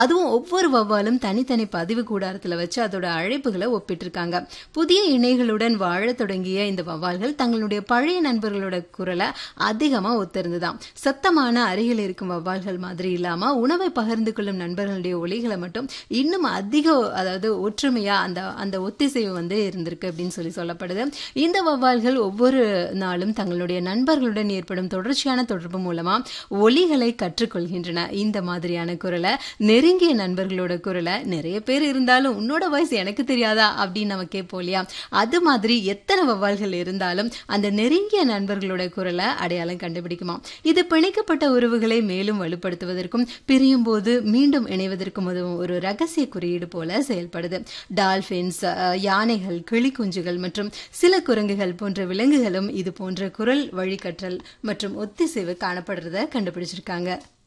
அதுவும் ஒவ்வொரு வௌவாலும் தனித்தனி பதிவு கூடாரத்துல வச்சு அதோட அழைப்புகளை ஒப்பிட்டிருக்காங்க புதிய இணைகளுடன் வாழத் தொடங்கிய இந்த வௌவால்கள் தங்களுடைய பழைய நண்பர்களோட குரலை அதிகமா ஒத்திருந்துதான் சத்தமான அருகில் இருக்கும் வௌவால்கள் மாதிரி இல்லாம உணவை பகிர்ந்து கொள்ளும் நண்பர்களுடைய ஒலிகளை மட்டும் இன்னும் அதிக அதாவது ஒற்றுமையா அந்த அந்த ஒத்திசைவு வந்து இருந்திருக்கு அப்படின்னு சொல்லி சொல்லப்படுது இந்த வௌவால்கள் ஒவ்வொரு நாளும் தங்களுடைய நண்பர்களுடன் ஏற்படும் தொடர்ச்சியான தொடர்பு மூலமா ஒலிகளை கற்றுக்கொள்கின்றன இந்த மாதிரியான குரலை நெருங்கிய நண்பர்களோட குரலை நிறைய பேர் இருந்தாலும் உன்னோட வாய்ஸ் எனக்கு தெரியாதா அப்படின்னு நம்ம கேட்போம் இல்லையா அது மாதிரி எத்தனை வௌவால்கள் இருந்தாலும் அந்த நெருங்கிய நண்பர்களோட குரலை அடையாளம் கண்டுபிடிக்குமா இது பிணைக்கப்பட்ட உறவுகளை மேலும் வலுப்படுத்துவதற்கும் பிரியும் போது மீண்டும் இணைவதற்கும் உதவும் ஒரு ரகசிய குறியீடு போல செயல்படுது டால்பின்ஸ் அஹ், யானைகள் கிளிக்குஞ்சுகள் மற்றும் சில குரங்குகள் போன்ற விலங்குகளும் இது போன்ற குரல் வழிகற்றல் மற்றும் ஒத்திசைவு காணப்படுறத கண்டுபிடிச்சிருக்காங்க